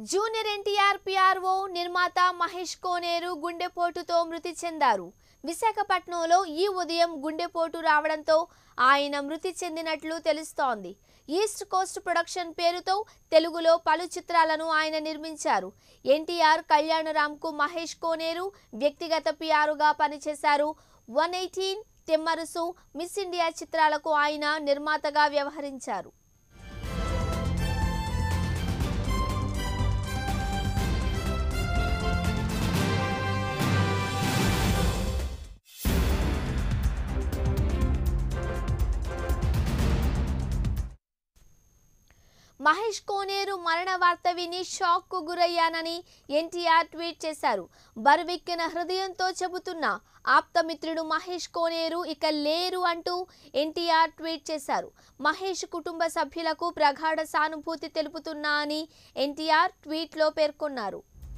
junior NTR PRO నిర్మాత మహేష్ కోనేరు గుండెపోటుతో మృతి చెందారు విశాఖపట్నంలో ఈ ఉదయం గుండెపోటు రావడంతో ఆయన మృతి చెందినట్లు తెలుస్తోంది ఈస్ట్ కోస్ట్ ప్రొడక్షన్ పేరుతో తెలుగులో పలు చిత్రాలను ఆయన నిర్మించారు ఎన్టీఆర్ కళ్యాణరామ్కు మహేష్ కోనేరు వ్యక్తిగత పిఆర్గా పనిచేశారు one eighteen Thimmarusu Miss India చిత్రాలకు ఆయన నిర్మాతగా వ్యవహరించారు మహేష్ కోనేరు మరణ వార్త విని షాక్ కు గురయ్యానని ఎన్టీఆర్ ట్వీట్ చేశారు బరువెక్కిన హృదయంతో చెబుతున్న ఆప్తమిత్రుడు మహేష్ కోనేరు ఇక లేరు అంటూ ఎన్టీఆర్ ట్వీట్ చేశారు మహేష్ కుటుంబ సభ్యులకు ప్రగాఢ సానుభూతి తెలుపుతున్నా అని ఎన్టీఆర్ ట్వీట్లో పేర్కొన్నారు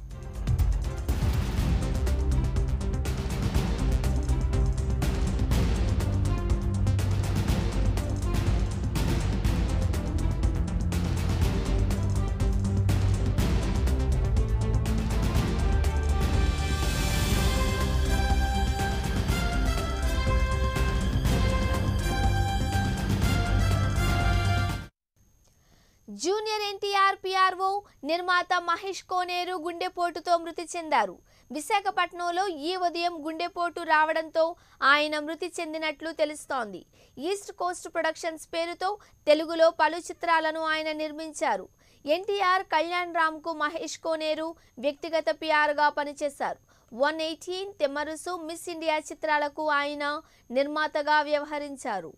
జూనియర్ ఎన్టీఆర్ పిఆర్ఓ నిర్మాత మహేష్ కోనేరు గుండెపోటుతో మృతి చెందారు విశాఖపట్నంలో ఈ ఉదయం గుండెపోటు రావడంతో ఆయన మృతి చెందినట్లు తెలుస్తోంది ఈస్ట్ కోస్ట్ ప్రొడక్షన్స్ పేరుతో తెలుగులో పలు చిత్రాలను ఆయన నిర్మించారు ఎన్టీఆర్ కళ్యాణ్ రామ్కు మహేష్ కోనేరు వ్యక్తిగత పిఆర్గా పనిచేశారు one eighteen Thimmarusu Miss India చిత్రాలకు ఆయన నిర్మాతగా వ్యవహరించారు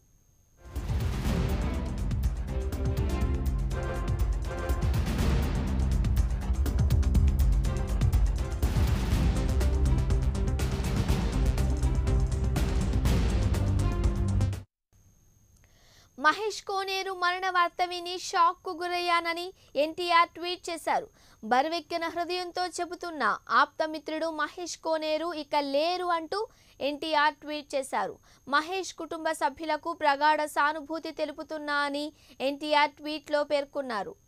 మహేష్ కోనేరు మరణ వార్త విని షాక్ కు గురయ్యానని ఎన్టీఆర్ ట్వీట్ చేశారు బరువెక్కిన హృదయంతో చెబుతున్న ఆప్తమిత్రుడు మహేష్ కోనేరు ఇక లేరు అంటూ ఎన్టీఆర్ ట్వీట్ చేశారు మహేష్ కుటుంబ సభ్యులకు ప్రగాఢ సానుభూతి తెలుపుతున్నా అని ఎన్టీఆర్ ట్వీట్లో పేర్కొన్నారు